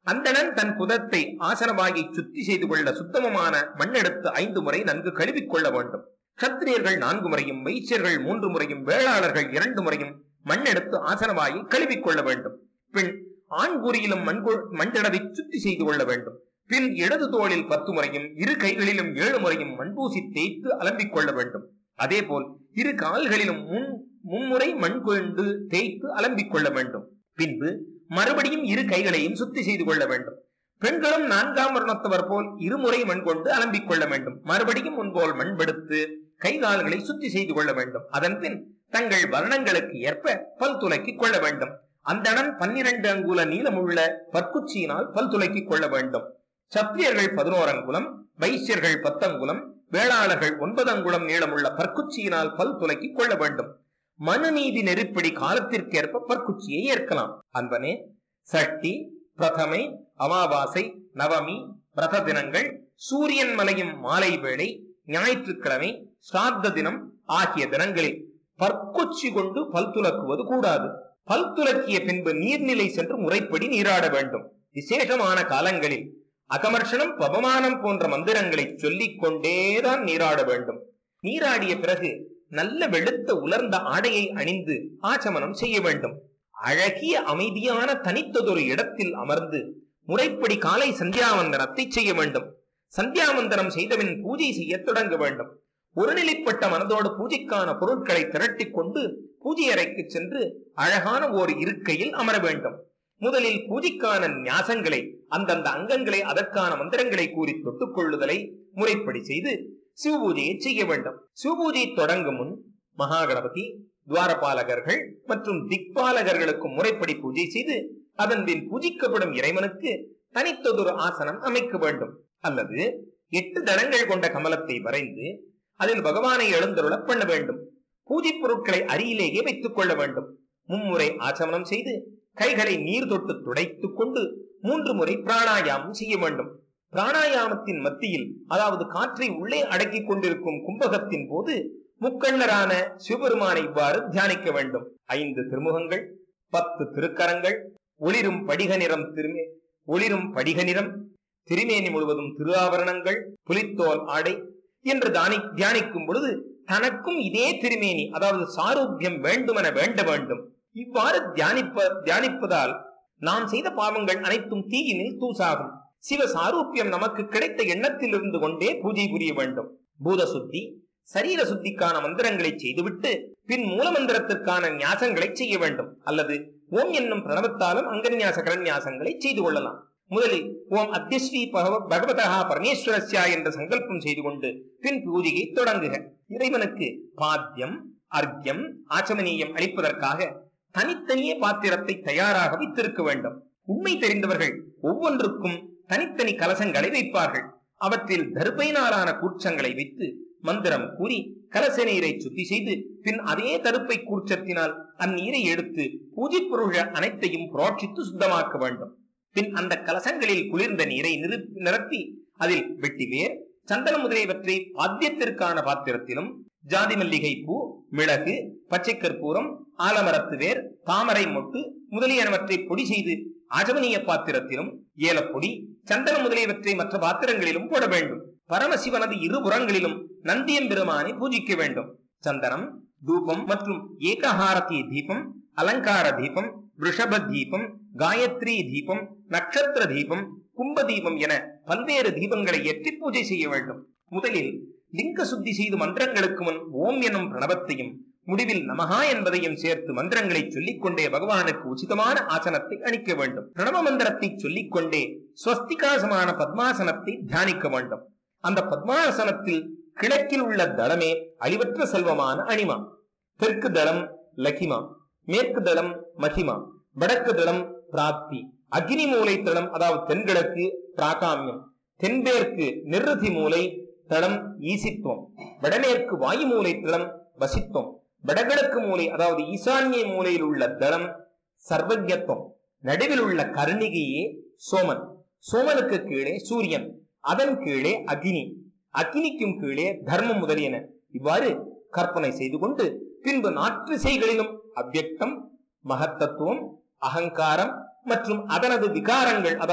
அந்தணன் தன் புதத்தை ஆசனமாகி சுத்தி செய்து கொள்ள சுத்தமமான மண்ணெடுத்து ஐந்து முறை நன்கு கழுவிக் கொள்ள வேண்டும் சத்திரியர்கள் நான்கு முறையும் வைசியர்கள் மூன்று முறையும் வேளாளர்கள் இரண்டு முறையும் மண்ணெடுத்து ஆசனமாகி கழுவிக் கொள்ள வேண்டும் பின் ஆண்குறியிலும் மண்கு மண்டடவை சுத்தி செய்து கொள்ள வேண்டும் பின் இடது தோளில் பத்து முறையும் இரு கைகளிலும் ஏழு முறையும் மண்பூசி தேய்த்து அலம்பிக் கொள்ள வேண்டும் அதேபோல் இரு கால்களிலும் முன் மும்முறை மண் கொண்டு தேய்த்து அலம்பிக் கொள்ள வேண்டும் பின்பு மறுபடியும் இரு கைகளையும் சுத்தி செய்து கொள்ள வேண்டும் பெண்களும் நான்காம் வருணத்தவர் போல் இருமுறை மண் கொண்டு அலம்பிக் கொள்ள வேண்டும் மறுபடியும் முன்போல் மண் படுத்து கை கால்களை சுத்தி செய்து கொள்ள வேண்டும் அதன் பின் தங்கள் வர்ணங்களுக்கு ஏற்ப பல் துலக்கிக் கொள்ள வேண்டும் அந்தணன் பன்னிரண்டு அங்குல நீளமுள்ள பற்குச்சியினால் பல் துலக்கிக் கொள்ள வேண்டும் சத்திரியர்கள் பதினோரு அங்குலம் வைசியர்கள் பத்தங்குலம் வேளாளர்கள் ஒன்பது அங்குலம் நீளமுள்ள பற்குச்சியினால் பல் துலக்கிக் கொள்ள வேண்டும் மனுநீதி நெருப்படி காலத்திற்கேற்ப பற்குச்சியை ஏற்கலாம் அன்பனே சஷ்டி பிரதமை அமாவாசை நவமி பிரத தினங்கள் சூரியன் மலையும் மாலை வேளை ஞாயிற்றுக்கிழமை ஸ்ராத்த தினம் ஆகிய தினங்களில் பற்குச்சி கொண்டு பல் துலக்குவது கூடாது பல் துலக்கிய பின்பு நீர்நிலை சென்று முறைப்படி நீராட வேண்டும் விசேஷமான காலங்களில் அகமர்ஷனம் பவமானம் போன்ற மந்திரங்களை சொல்லிக் கொண்டேதான் நீராட வேண்டும் நீராடிய பிறகு நல்ல வெளுத்த உலர்ந்த ஆடையை அணிந்து ஆச்சமனம் செய்ய வேண்டும் அழகிய அமைதியான தனித்ததொரு இடத்தில் அமர்ந்து முறைப்படி காலை சந்தியாவந்தனத்தை செய்ய வேண்டும் சந்தியாவந்தனம் செய்தபின் பூஜை செய்ய தொடங்க வேண்டும் ஒருநிலைப்பட்ட மனதோடு பூஜைக்கான பொருட்களை திரட்டிக் கொண்டு பூஜை அறைக்கு சென்று அழகான ஓர் இருக்கையில் அமர வேண்டும் முதலில் பூஜைக்கான ஞாசங்களை அந்தந்த அங்கங்களை அதற்கான மந்திரங்களை கூறி தொட்டுக் கொள்ளுதலை முறைப்படி செய்து சிவபூஜையை செய்ய வேண்டும் சிவபூஜை தொடங்கும் முன் மகாகணபதி துவாரபாலகர்கள் மற்றும் திக்பாலகர்களுக்கு முறைப்படி பூஜை செய்து அதன் பின் பூஜிக்கப்படும் இறைவனுக்கு தனித்ததொரு ஆசனம் அமைக்க வேண்டும் அல்லது எட்டு தடங்கள் கொண்ட கமலத்தை வரைந்து அதில் பகவானை எழுந்தருள பண்ண வேண்டும் பூஜை பொருட்களை அருகிலேயே வைத்துக் கொள்ள வேண்டும் மும்முறை ஆச்சமனம் செய்து கைகளை நீர் தொட்டு துடைத்துக் கொண்டு மூன்று முறை பிராணாயாமம் செய்ய வேண்டும் பிராணாயாமத்தின் மத்தியில் அதாவது காற்றை உள்ளே அடக்கிக் கொண்டிருக்கும் கும்பகத்தின் போது முக்கண்ணரான சிவபெருமானை இவ்வாறு தியானிக்க வேண்டும் ஐந்து திருமுகங்கள் பத்து திருக்கரங்கள் ஒளிரும் படிக நிறம் திருமே ஒளிரும் படிக நிறம் திருமேனி முழுவதும் திரு ஆவரணங்கள் புலித்தோல் ஆடை என்று தானி தியானிக்கும் பொழுது தனக்கும் இதே திருமேனி அதாவது சாரூபியம் வேண்டுமென வேண்ட வேண்டும் இவ்வாறு தியானிப்ப தியானிப்பதால் நாம் செய்த பாவங்கள் அனைத்தும் தீயினில் தூசாகும் சிவ சாரூபியம் நமக்கு கிடைத்த எண்ணத்தில் இருந்து கொண்டே பூஜை புரிய வேண்டும் பூத சுத்தி சரீர சுத்திக்கான மந்திரங்களை செய்துவிட்டு பின் மூல மந்திரத்திற்கான ஞாசங்களை செய்ய வேண்டும் அல்லது ஓம் என்னும் பிரணவத்தாலும் அங்கன்யாச கரன்யாசங்களை செய்து கொள்ளலாம் முதலில் ஓம் அத்தியஸ்ரீ பகவ- பகவதா பரமேஸ்வரஸ்யா என்ற சங்கல்பம் செய்து கொண்டு பின் பூஜையை தொடங்குக இறைவனுக்கு பாத்தியம் அர்க்கியம் ஆச்சமனீயம் அளிப்பதற்காக தனித்தனியே பாத்திரத்தை தயாராக வைத்திருக்க வேண்டும் உண்மை தெரிந்தவர்கள் ஒவ்வொன்றுக்கும் தனித்தனி கலசங்களை வைப்பார்கள் அவற்றில் தருப்பையினாலான கூர்ச்சங்களை வைத்து மந்திரம் கூறி கலச நீரை சுத்தி செய்து பின் அதே தருப்பை கூர்ச்சத்தினால் அந்நீரை எடுத்து பூஜை பொருள்கள் அனைத்தையும் புரோட்சித்து சுத்தமாக்க வேண்டும் பின் அந்த கலசங்களில் குளிர்ந்த நீரை நிறு- நிரப்பி அதில் வெட்டிவேர் சந்தனம் முதலியவற்றை பாத்தியத்திற்கான பாத்திரத்திலும் ஜாதி மல்லிகை பூ மிளகு பச்சை கற்பூரம் ஆலமரத்து வேர் தாமரை மொட்டு முதலியனவற்றை பொடி செய்து ஆஜமனிய பாத்திரத்திலும் ஏலப்பொடி சந்தனம் முதலியவற்றை மற்ற பாத்திரங்களிலும் போட வேண்டும் பரமசிவனது இருபுறங்களிலும் நந்தியம்பெருமானை பூஜிக்க வேண்டும் சந்தனம் தூபம் மற்றும் ஏகஹாரதி தீபம் அலங்கார தீபம் ரிஷப தீபம் காயத்ரி தீபம் நட்சத்திர தீபம் கும்ப தீபம் என பல்வேறு தீபங்களை ஏற்றி பூஜை செய்ய வேண்டும் முதலில் லிங்க சுத்தி செய்து மந்திரங்களுக்கு முன் ஓம் எனும் பிரணவத்தையும் முடிவில் நமஹா என்பதையும் சேர்த்து மந்திரங்களை சொல்லிக்கொண்டே பகவானுக்கு உச்சிதமான ஆசனத்தை அணிக்க வேண்டும் பிரணவ மந்திரத்தை சொல்லிக்கொண்டே ஸ்வஸ்திகாசமான பத்மாசனத்தை தியானிக்க வேண்டும் அந்த பத்மாசனத்தில் கிழக்கில் உள்ள தளமே அழிவற்ற செல்வமான அணிமா தெற்கு தளம் லகிமா மேற்கு தளம் மகிமா வடக்கு தளம் பிராப்தி அக்னி மூலை தளம் அதாவது தென்கிழக்கு பிராகாமியம் தென்மேற்கு நிருதி மூலை தளம் ஈசித்துவம் வடமேற்கு வாயு மூலை தளம் வசித்துவம் வடகிழக்கு மூலை அதாவது ஈசான்ய மூலையில் உள்ள தளம் சர்வஜத்துவம் நடுவில் உள்ள கருணிகையே சோமன் சோமனுக்கு கீழே சூரியன் அதன் கீழே அக்னி அக்னிக்கும் கீழே தர்மம் முதலியன இவ்வாறு கற்பனை செய்து கொண்டு பின்பு நாற்றிசைகளிலும் அவ்யக்தம் மகத்தத்துவம் அகங்காரம் மற்றும் அதனது விகாரங்கள் அதாவது